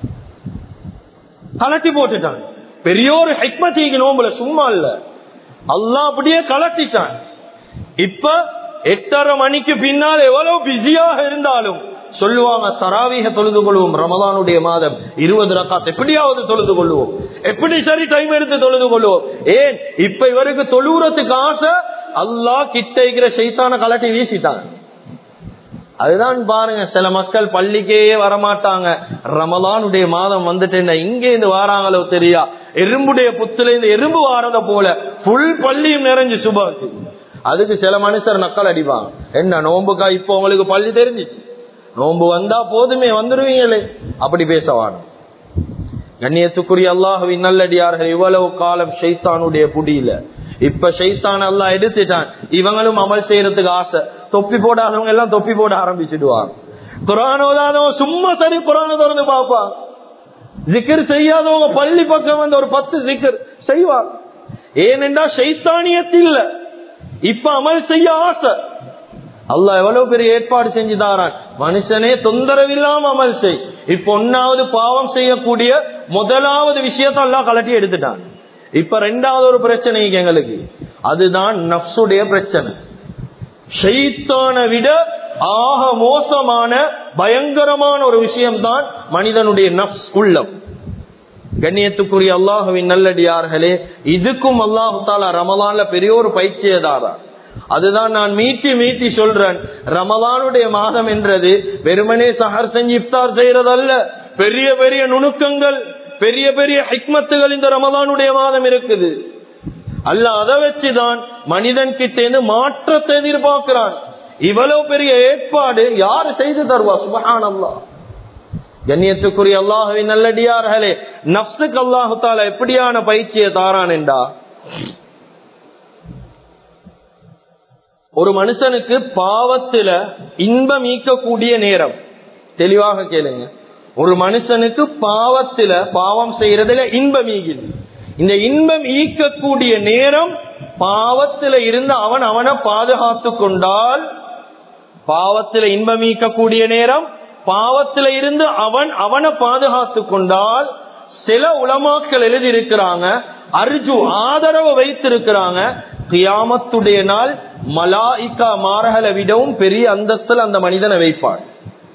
கலட்டி போட்டுட்டான் பெரிய ஒரு ஹெக்மத்திக்கு நோம்புல சும்மா இல்ல அல்லாஹ் அப்படியே கலட்டிட்டான் இப்ப எட்டரை மணிக்கு பின்னால் எவ்வளவு பிஸியாக இருந்தாலும் சொல்லுவாங்க தராவீக தொழுது கொள்வோம் ரமதானுடைய மாதம் இருபது ரக்காத் எப்படியாவது தொழுது கொள்வோம் எப்படி சரி டைம் எடுத்து தொழுது கொள்வோம் ஏன் இப்ப இவருக்கு தொழுவுறதுக்கு ஆசை அல்லாஹ் கிட்ட இருக்கிற சைத்தான கலட்டி வீசிட்டாங்க அதுதான் பாருங்க சில மக்கள் பள்ளிக்கே வரமாட்டாங்க ரமலானுடைய மாதம் வந்துட்டு இங்கே இருந்து வாராங்களோ தெரியா எறும்புடைய புத்துல இருந்து எறும்பு வாரத போல புல் பள்ளியும் நிறைஞ்சு சுபாக்கு அதுக்கு சில மனுஷர் நக்கல் அடிப்பாங்க என்ன நோம்புக்கா இப்போ உங்களுக்கு பள்ளி தெரிஞ்சிச்சு நோம்பு வந்தா போதுமே வந்துருவீங்களே அப்படி பேசவான கண்ணியத்துக்குரிய அல்லாஹுவின் நல்லடியார்கள் இவ்வளவு காலம் ஷைத்தானுடைய புடியில இப்ப ஷைத்தான் எல்லாம் எடுத்துட்டான் இவங்களும் அமல் செய்யறதுக்கு ஆசை தொப்பி போடாதவங்க எல்லாம் தொப்பி போட ஆரம்பிச்சுடுவாங்க குரானோதாதவங்க சும்மா சரி குரான திறந்து பார்ப்பாங்க ஜிக்கர் செய்யாதவங்க பள்ளி பக்கம் வந்து ஒரு பத்து ஜிக்கர் செய்வாங்க ஏனென்றா ஷைத்தானியத்தில் இப்ப அமல் செய்ய ஆசை அல்லாஹ் எவ்வளவு பெரிய ஏற்பாடு செஞ்சு தாரான் மனுஷனே தொந்தரவில்லாம அமல் செய் இப்ப ஒன்னாவது பாவம் செய்யக்கூடிய முதலாவது விஷயத்த எல்லாம் கலட்டி எடுத்துட்டான் இப்ப ரெண்டாவது ஒரு பிரச்சனை எங்களுக்கு அதுதான் நப்சுடைய பிரச்சனை ஷைத்தான விட ஆக மோசமான பயங்கரமான ஒரு விஷயம்தான் மனிதனுடைய நப்ஸ் உள்ளம் கண்ணியத்துக்குரிய அல்லாஹுவின் நல்லடியார்களே இதுக்கும் அல்லாஹு தாலா ரமலான்ல பெரிய ஒரு பயிற்சியதாரா அதுதான் நான் மீட்டி மீட்டி சொல்றேன் ரமலானுடைய மாதம் என்றது வெறுமனே சஹர் செஞ்சு இப்தார் செய்யறதல்ல பெரிய பெரிய நுணுக்கங்கள் பெரிய பெரிய ஹிக்மத்துகள் இந்த ரமலானுடைய மாதம் இருக்குது அல்ல அதை வச்சுதான் மனிதன் கிட்டேந்து மாற்றத்தை எதிர்பார்க்கிறான் இவ்வளவு பெரிய ஏற்பாடு யாரு செய்து தருவா சுபஹான் அல்லா கண்ணியத்துக்குரிய அல்லாஹுவின் நல்லடியார்களே நப்சுக்கு அல்லாஹு தாலா எப்படியான பயிற்சியை தாரான் என்றா ஒரு மனுஷனுக்கு பாவத்துல இன்பம் ஈக்கக்கூடிய நேரம் தெளிவாக கேளுங்க ஒரு மனுஷனுக்கு பாவத்துல பாவம் செய்யறதுல இன்பம் ஈகுது இந்த இன்பம் ஈக்கக்கூடிய நேரம் பாவத்துல இருந்து அவன் அவனை பாதுகாத்து கொண்டால் பாவத்துல இன்பம் ஈக்கக்கூடிய நேரம் பாவத்துல இருந்து அவன் அவனை பாதுகாத்து கொண்டால் சில உலமாக்கள் எழுதி இருக்கிறாங்க அர்ஜு ஆதரவு வைத்திருக்கிறாங்க கியாமத்துடைய நாள் மலாய்கா மார்களை விடவும் பெரிய அந்தஸ்தில் அந்த மனிதனை வைப்பான்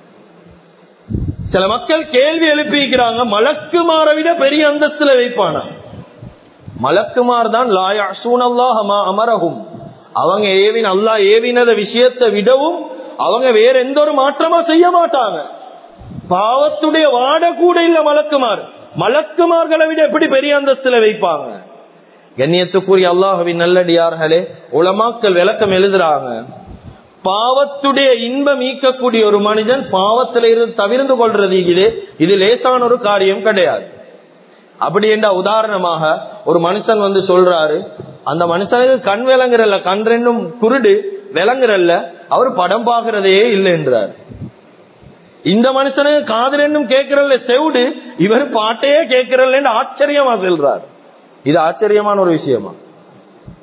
சில மக்கள் கேள்வி எழுப்பிக்கிறாங்க மலக்குமாரை விட பெரிய அந்தஸ்துல வைப்பானா மலக்குமார் தான் லாயாசூனல்லாஹமா அமரகும் அவங்க ஏவின் அல்லா ஏவினத விஷயத்தை விடவும் அவங்க வேற எந்த ஒரு மாற்றமா செய்ய மாட்டாங்க பாவத்துடைய வாட கூட இல்ல மலக்குமார் மலக்குமார்களை விட எப்படி பெரிய அந்தஸ்துல வைப்பாங்க கண்ணியத்துக்குரிய அல்லாஹுவின் நல்லடியார்களே உலமாக்கள் விளக்கம் எழுதுறாங்க பாவத்துடைய இன்பம் ஈக்கக்கூடிய ஒரு மனிதன் பாவத்தில இருந்து தவிர்ந்து கொள்றது இது இது லேசான ஒரு காரியம் கிடையாது அப்படி என்ற உதாரணமாக ஒரு மனுஷன் வந்து சொல்றாரு அந்த மனுஷனுக்கு கண் விளங்குறல்ல கண் ரெண்டும் குருடு விளங்குறல்ல அவர் படம் பாக்குறதே இல்லை என்றார் இந்த மனுஷனுக்கு காது ரெண்டும் கேட்கிறல்ல செவுடு இவர் பாட்டையே கேட்கிறல்ல ஆச்சரியமா சொல்றார் இது ஆச்சரியமான ஒரு விஷயமா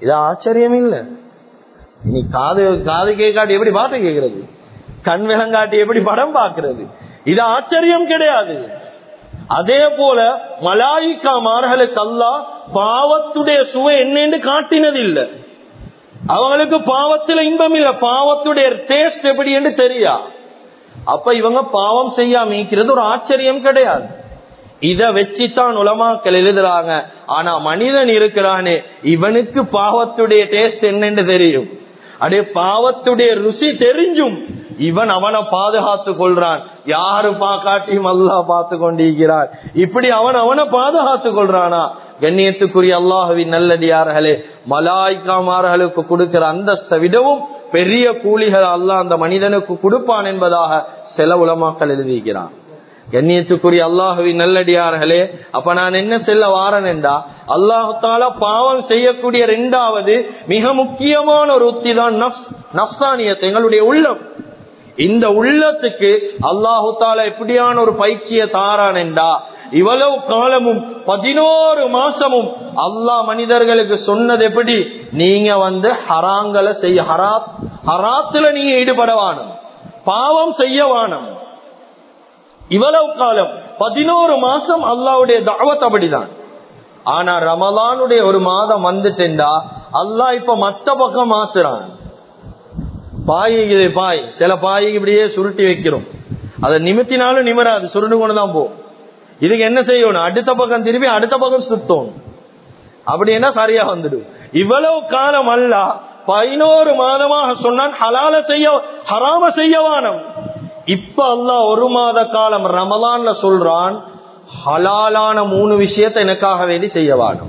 இது ஆச்சரியம் இல்ல நீ காது காது கேட்காட்டி எப்படி பாட்டு கேட்கறது கண் விலங்காட்டி எப்படி படம் பார்க்கிறது இது ஆச்சரியம் கிடையாது அதே போல மலாயிக்கா மார்களுக்கு அல்லா பாவத்துடைய சுவை என்னன்னு காட்டினதில்லை அவங்களுக்கு பாவத்துல இன்பம் இல்ல பாவத்துடைய டேஸ்ட் எப்படி என்று தெரியா அப்ப இவங்க பாவம் செய்யாம இருக்கிறது ஒரு ஆச்சரியம் கிடையாது இத வச்சுதான் உலமாக்கள் எழுதுறாங்க ஆனா மனிதன் இருக்கிறானே இவனுக்கு பாவத்துடைய டேஸ்ட் என்னன்னு தெரியும் அடே பாவத்துடைய ருசி தெரிஞ்சும் இவன் அவனை பாதுகாத்து கொள்றான் யாரு பாக்காட்டியும் அல்லா பார்த்து கொண்டிருக்கிறார் இப்படி அவன் அவனை பாதுகாத்து கொள்றானா கண்ணியத்துக்குரிய அல்லாஹுவின் நல்லடியார்களே மலாய்க்காமார்களுக்கு கொடுக்கிற அந்தஸ்தை விடவும் பெரிய கூலிகள் அல்லாஹ் அந்த மனிதனுக்கு கொடுப்பான் என்பதாக சில உலமாக்கள் எழுதியிருக்கிறான் கண்ணியத்துக்குரிய அல்லாஹுவின் நல்லடியார்களே அப்ப நான் என்ன செல்ல வாரன் என்றா அல்லாஹால பாவம் செய்யக்கூடிய இரண்டாவது மிக முக்கியமான ஒரு உத்தி தான் நப்சானியத்தை எங்களுடைய உள்ளம் இந்த உள்ளத்துக்கு அல்லாஹு தாலா எப்படியான ஒரு பயிற்சிய தாரான் என்றா இவ்வளவு காலமும் பதினோரு மாசமும் அல்லாஹ் மனிதர்களுக்கு சொன்னது எப்படி நீங்க வந்து ஹராங்களை செய்ய ஹராத் ஹராத்துல நீங்க ஈடுபடவானும் பாவம் செய்ய வானம் இவ்வளவு காலம் பதினோரு மாசம் அல்லாவுடைய தாவத் அப்படிதான் ஆனா ரமலானுடைய ஒரு மாதம் வந்துட்டா அல்லாஹ் இப்ப மத்த பக்கம் மாத்துறான் பாய்க்குது பாய் சில பாய்க்கு இப்படியே சுருட்டி வைக்கிறோம் அதை நிமித்தினாலும் நிமராது சுருண்டு கொண்டுதான் போகும் இதுக்கு என்ன செய்யணும் அடுத்த பக்கம் திரும்பி அடுத்த பக்கம் சுத்தம் அப்படின்னா சரியா வந்துடும் இவ்வளவு காலம் அல்ல பதினோரு மாதமாக சொன்னான் ஹலால செய்ய ஹராம செய்யவானம் இப்ப அல்லா ஒரு மாத காலம் ரமலான்ல சொல்றான் ஹலாலான மூணு விஷயத்தை எனக்காக வேண்டி செய்யவானும்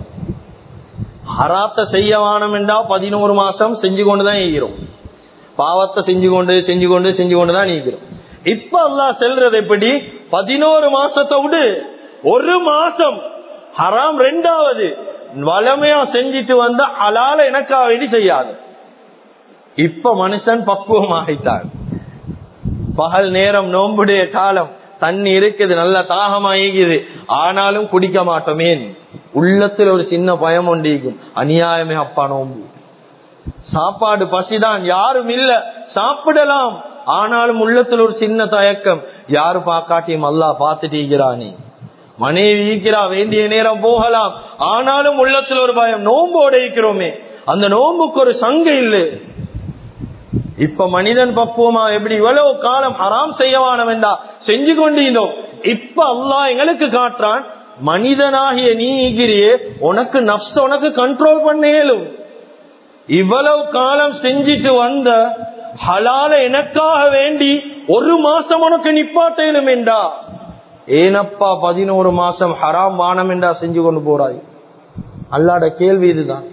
ஹராத்த செய்யவானம் என்றா பதினோரு மாசம் செஞ்சு கொண்டுதான் இருக்கிறோம் பாவத்தை செஞ்சு கொண்டு செஞ்சு கொண்டு செஞ்சு கொண்டுதான் நீக்கிறோம் இப்ப அல்லா செல்றது எப்படி பதினோரு மாசத்தை விடு ஒரு மாசம் ஹராம் ரெண்டாவது வளமையா செஞ்சிட்டு வந்த ஹலால எனக்கா வேண்டி செய்யாது இப்ப மனுஷன் பக்குவம் ஆகிட்டான் பகல் நேரம் நோம்புடைய காலம் தண்ணி இருக்குது நல்ல தாகமாகிக்குது ஆனாலும் குடிக்க மாட்டோமே உள்ளத்தில் ஒரு சின்ன பயம் ஒன்றிக்கும் அநியாயமே அப்பா நோம்பு சாப்பாடு பசிதான் யாரும் இல்ல சாப்பிடலாம் ஆனாலும் உள்ளத்தில் ஒரு சின்ன தயக்கம் யாரு பாக்காட்டியும் அல்லா பார்த்துட்டீங்கிறானே மனைவி ஈக்கிறா வேண்டிய நேரம் போகலாம் ஆனாலும் உள்ளத்தில் ஒரு பயம் நோம்போட இருக்கிறோமே அந்த நோம்புக்கு ஒரு சங்கை இல்லை இப்ப மனிதன் பக்குவமா எப்படி இவ்வளவு காலம் ஹராம் செய்யவானம் என்றா செஞ்சு கொண்டிருந்தோம் இப்ப அல்லா எங்களுக்கு காட்டுறான் மனிதனாகிய நீ ஈகிரியே உனக்கு நப்ச உனக்கு கண்ட்ரோல் பண்ண இயலும் இவ்வளவு காலம் செஞ்சிட்டு வந்த ஹலால எனக்காக வேண்டி ஒரு மாசம் உனக்கு நிப்பாட்டேனும் என்றா ஏனப்பா பதினோரு மாசம் ஹராம் வானம் என்றா செஞ்சு கொண்டு போறாய் அல்லாட கேள்வி இதுதான்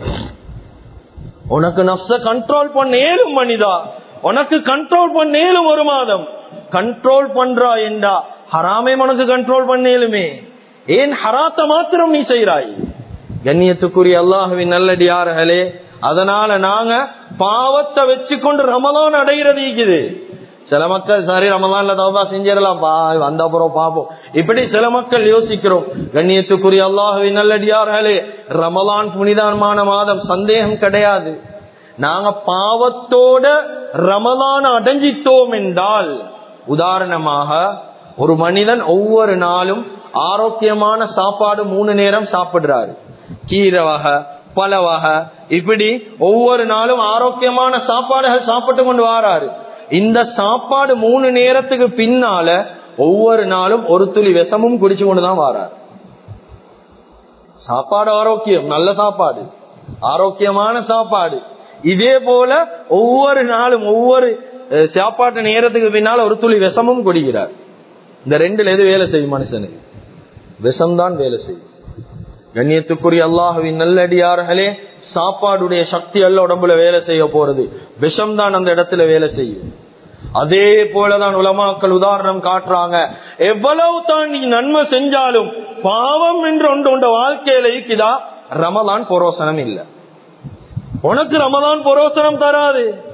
உனக்கு நப்ச கண்ட்ரோல் பண்ண ஏழும் மனிதா உனக்கு கண்ட்ரோல் பண்ண ஏழும் ஒரு மாதம் கண்ட்ரோல் பண்றா என்றா ஹராமே உனக்கு கண்ட்ரோல் பண்ணேலுமே ஏன் ஹராத்த மாத்திரம் நீ செய்யறாய் கண்ணியத்துக்குரிய அல்லாஹுவின் நல்லடியார்களே அதனால நாங்க பாவத்தை வச்சுக்கொண்டு ரமலான் அடைகிறது இருக்குது சில மக்கள் சரி ரமலான்ல தவபா செஞ்சிடலாம் பா வந்த அப்புறம் பாப்போம் இப்படி சில மக்கள் யோசிக்கிறோம் கண்ணியத்துக்குரிய அல்லாஹுவின் நல்லடியார்களே ரமலான் புனிதமான மாதம் சந்தேகம் கிடையாது நாங்க பாவத்தோட ரமலான் அடைஞ்சித்தோம் என்றால் உதாரணமாக ஒரு மனிதன் ஒவ்வொரு நாளும் ஆரோக்கியமான சாப்பாடு மூணு நேரம் சாப்பிடுறாரு கீரை வகை பல வகை இப்படி ஒவ்வொரு நாளும் ஆரோக்கியமான சாப்பாடுகள் சாப்பிட்டு கொண்டு வாராரு இந்த சாப்பாடு மூணு நேரத்துக்கு பின்னால ஒவ்வொரு நாளும் ஒரு துளி விஷமும் குடிச்சு கொண்டுதான் வாராரு சாப்பாடு ஆரோக்கியம் நல்ல சாப்பாடு ஆரோக்கியமான சாப்பாடு இதே போல ஒவ்வொரு நாளும் ஒவ்வொரு சாப்பாட்டு நேரத்துக்கு பின்னால ஒரு துளி விஷமும் குடிக்கிறார் இந்த ரெண்டுல எது வேலை செய்யும் மனுஷனுக்கு விஷம்தான் வேலை செய்யும் கண்ணியத்துக்குரிய அல்லாஹுவின் நல்லடியார்களே சாப்பாடுடைய சக்தி அல்ல உடம்புல வேலை செய்ய போறது விஷம் தான் அந்த இடத்துல வேலை செய்யும் அதே போலதான் உலமாக்கள் உதாரணம் காட்டுறாங்க எவ்வளவு தான் நீ நன்மை செஞ்சாலும் பாவம் என்று ஒன்று உண்ட வாழ்க்கையில இருக்குதா ரமலான் பொரோசனம் இல்ல உனக்கு ரமலான் பொரோசனம் தராது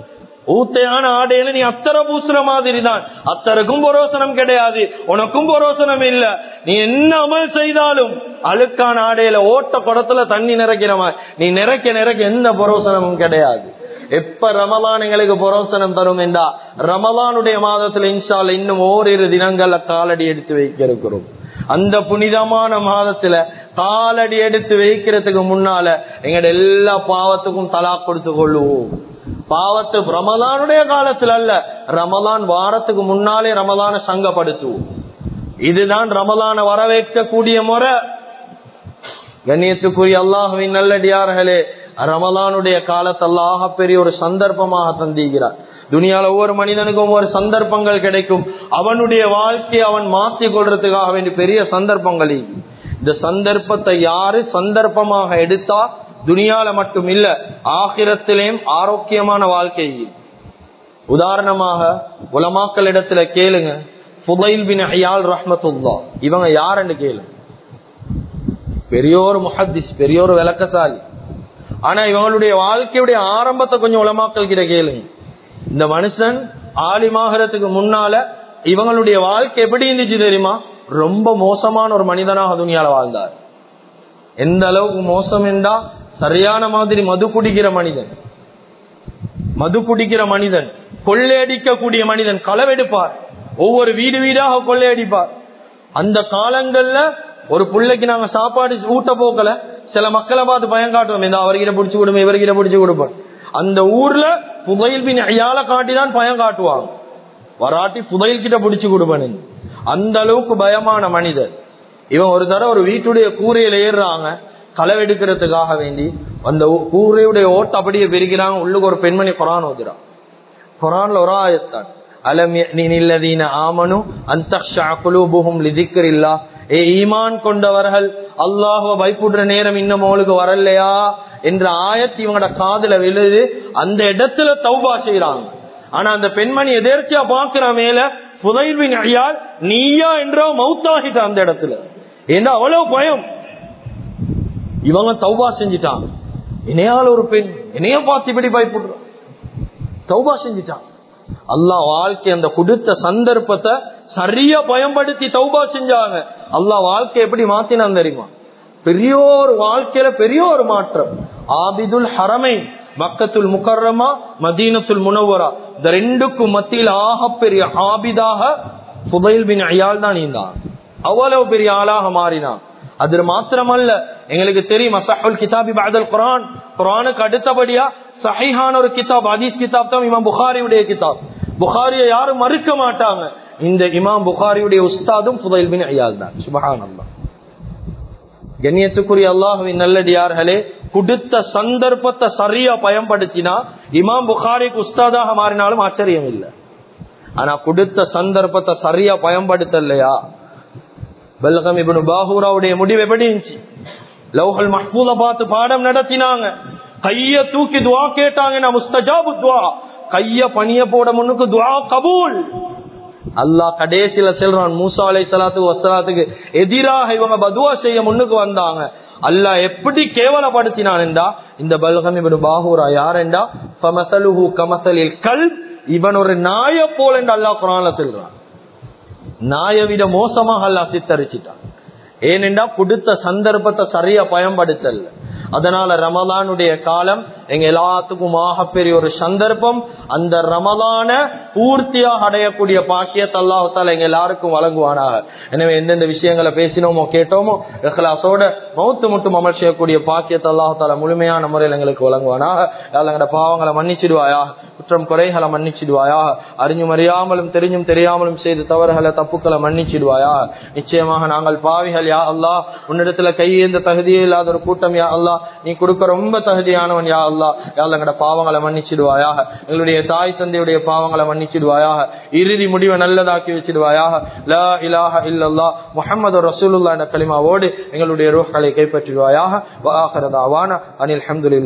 ஊத்தையான ஆடையில நீ அத்தரை பூசுற மாதிரி தான் அத்தருக்கும் பரோசனம் கிடையாது உனக்கும் பரோசனம் இல்ல நீ என்ன அமல் செய்தாலும் அழுக்கான ஆடையில ஓட்ட குடத்துல தண்ணி நிறைக்கிற மாதிரி நீ நிறைக்க நிறைக்க எந்த பரோசனமும் கிடையாது எப்ப ரமலான் எங்களுக்கு பரோசனம் தரும் என்றா ரமலானுடைய மாதத்துல இன்ஷால இன்னும் ஓரிரு தினங்கள்ல காலடி எடுத்து வைக்க இருக்கிறோம் அந்த புனிதமான மாதத்துல காலடி எடுத்து வைக்கிறதுக்கு முன்னால எங்கட எல்லா பாவத்துக்கும் தலா கொடுத்து கொள்ளுவோம் பாவத்து ரமலானுடைய காலத்துல அல்ல ரமலான் வாரத்துக்கு முன்னாலே ரமலான சங்கப்படுத்துவோம் இதுதான் ரமலான வரவேற்கக்கூடிய முறை கண்ணியத்துக்குரிய அல்லாஹுவின் நல்லடியார்களே ரமலானுடைய காலத்தல்லாக பெரிய ஒரு சந்தர்ப்பமாக தந்திக்கிறார் துனியால ஒவ்வொரு மனிதனுக்கும் ஒவ்வொரு சந்தர்ப்பங்கள் கிடைக்கும் அவனுடைய வாழ்க்கையை அவன் மாற்றிக் கொள்றதுக்காக வேண்டிய பெரிய சந்தர்ப்பங்கள் இந்த சந்தர்ப்பத்தை யாரு சந்தர்ப்பமாக எடுத்தா துனியால மட்டும் இல்ல ஆகிரத்திலேயும் ஆரோக்கியமான வாழ்க்கை உதாரணமாக உலமாக்கள் இடத்துல கேளுங்க புதைல் பின் ஐயால் ரஹ்மத்துல்லா இவங்க யாருன்னு கேளுங்க பெரியோர் முஹத்திஸ் பெரியோர் விளக்கசாலி ஆனா இவங்களுடைய வாழ்க்கையுடைய ஆரம்பத்தை கொஞ்சம் உலமாக்கல் கிட்ட கேளுங்க இந்த மனுஷன் ஆலிமாகிறதுக்கு முன்னால இவங்களுடைய வாழ்க்கை எப்படி இருந்துச்சு தெரியுமா ரொம்ப மோசமான ஒரு மனிதனாக துணியால வாழ்ந்தார் எந்த அளவுக்கு மோசம் என்றா சரியான மாதிரி மது குடிக்கிற மனிதன் மது குடிக்கிற மனிதன் கொள்ளையடிக்கக்கூடிய மனிதன் களவெடுப்பார் ஒவ்வொரு வீடு வீடாக கொள்ளையடிப்பார் அந்த காலங்கள்ல ஒரு பிள்ளைக்கு நாங்க சாப்பாடு ஊட்ட போக்கல சில மக்களை பார்த்து பயம் காட்டுவோம் இந்த அவர்கிட்ட பிடிச்சு கொடுப்போம் இவர்கிட்ட பிடிச்சு கொடுப்போம் அந்த ஊர்ல புதையில் பின் ஐயால காட்டிதான் பயம் காட்டுவாங்க வராட்டி புதையில் கிட்ட பிடிச்சு கொடுப்பேன் அந்த அளவுக்கு பயமான மனிதர் இவன் ஒரு தடவை ஒரு வீட்டுடைய கூரையில ஏறுறாங்க களவெடுக்கிறதுக்காக வேண்டி அந்த கூரையுடைய ஓட்ட அப்படியே பெருக்கிறாங்க உள்ளுக்கு ஒரு பெண்மணி குரான் ஓதுறான் குரான்ல ஒரு ஆயத்தான் அலம் ஆமனு அந்த லிதிக்கரில்லா ஏ ஈமான் கொண்டவர்கள் அல்லாஹுவ பயப்படுற நேரம் இன்னும் அவளுக்கு வரலையா என்ற ஆயத்து இவங்களோட காதுல விழுது அந்த இடத்துல தௌபா செய்யறாங்க ஆனா அந்த பெண்மணி எதிர்ச்சியா பாக்குற மேல புதைவின் ஐயால் நீயா என்றோ மவுத்தாகிட்ட அந்த இடத்துல ஏன்னா அவ்வளவு பயம் இவங்க தௌபா செஞ்சிட்டாங்க இணையால ஒரு பெண் இணைய பார்த்து இப்படி பயப்படுறான் தௌபா செஞ்சிட்டான் அல்லாஹ் வாழ்க்கை அந்த கொடுத்த சந்தர்ப்பத்தை சரியா பயன்படுத்தி தௌபா செஞ்சாங்க அல்லாஹ் வாழ்க்கை எப்படி மாத்தினான் தெரியுமா பெரிய ஒரு வாழ்க்கையில பெரிய ஒரு மாற்றம் ஆபிதுல் ஹரமை மக்கத்துல் முக்கரமா மதீனத்துல் முனவரா இந்த ரெண்டுக்கும் மத்தியில் ஆகப்பெரிய ஆபிதாக புதையில் பின் ஐயால் தான் இருந்தான் அவ்வளவு பெரிய ஆளாக மாறினான் அது மாத்திரமல்ல எங்களுக்கு தெரியும் அசஹுல் கிதாபி பாதல் குரான் குரானுக்கு அடுத்தபடியா சஹிஹான ஒரு கிதாப் ஹதீஸ் கிதாப் தான் இமாம் புகாரியுடைய கிதாப் புகாரியை யாரும் மறுக்க மாட்டாங்க இந்த இமாம் புகாரியுடைய உஸ்தாதும் புதைல் பின் ஐயால் தான் சுபஹான் அல்லா கண்ணியத்துக்குரிய அல்லாஹுவின் நல்லடியார்களே கொடுத்த சந்தர்ப்பத்தை சரியா பயன்படுத்தினா இமாம் புகாரிக்கு உஸ்தாதாக மாறினாலும் ஆச்சரியம் இல்லை ஆனா கொடுத்த சந்தர்ப்பத்தை சரியா பயன்படுத்தலையா பல்கம் இபனு பாகூராவுடைய முடிவு எப்படி இருந்துச்சு லௌஹல் மஹ்பூல பார்த்து பாடம் நடத்தினாங்க கைய தூக்கி துவா கேட்டாங்க முஸ்தஜாபு துவா கைய பணிய போட முன்னுக்கு துவா கபூல் அல்லாஹ் கடைசியில செல்றான் மூசா அலை சலாத்துக்கு வசலாத்துக்கு எதிராக இவங்க பதுவா செய்ய முன்னுக்கு வந்தாங்க அல்லாஹ் எப்படி கேவலப்படுத்தினான் என்றா இந்த பல்கம் இவனு பாகூரா யாரெண்டா பமசலுஹு கமசலில் கல் இவன் ஒரு நாய போல என்று அல்லாஹ் குரான்ல செல்றான் நாயை விட மோசமாக அல்லாஹ் சித்தரிச்சிட்டான் ஏனென்றா கொடுத்த சந்தர்ப்பத்தை சரியா பயன்படுத்தல அதனால ரமலானுடைய காலம் எங்க எல்லாத்துக்கும் ஆகப்பெரிய ஒரு சந்தர்ப்பம் அந்த ரமலான பூர்த்தியாக அடையக்கூடிய பாக்கியத்தை அல்லாஹால எங்க எல்லாருக்கும் வழங்குவானாக எனவே எந்தெந்த விஷயங்களை பேசினோமோ கேட்டோமோ இஹ்லாசோட மௌத்து மட்டும் அமல் செய்யக்கூடிய பாக்கியத்தை அல்லாஹால முழுமையான முறையில் எங்களுக்கு வழங்குவானாக எங்களோட பாவங்களை மன்னிச்சிடுவாயா குற்றம் குறைகளை மன்னிச்சிடுவாயா அறிஞ்சும் அறியாமலும் தெரிஞ்சும் தெரியாமலும் செய்து தவறுகளை தப்புக்களை மன்னிச்சிடுவாயா நிச்சயமாக நாங்கள் பாவிகள் யா அல்லா உன்னிடத்துல கையேந்த தகுதியே இல்லாத ஒரு கூட்டம் யா அல்லா நீ கொடுக்க ரொம்ப தகுதியானவன் யா அல்லா யாழ் எங்கட பாவங்களை மன்னிச்சிடுவாயாக எங்களுடைய தாய் தந்தையுடைய பாவங்களை மன்னிச்சிடுவாயாக இறுதி முடிவை நல்லதாக்கி வச்சிடுவாயாக லா இலாஹ இல்லல்லா முஹம்மது ரசூலுல்லா என்ற களிமாவோடு எங்களுடைய ரூஹ்களை கைப்பற்றிடுவாயாக வாஹரதாவான அனில் அஹமதுல்லா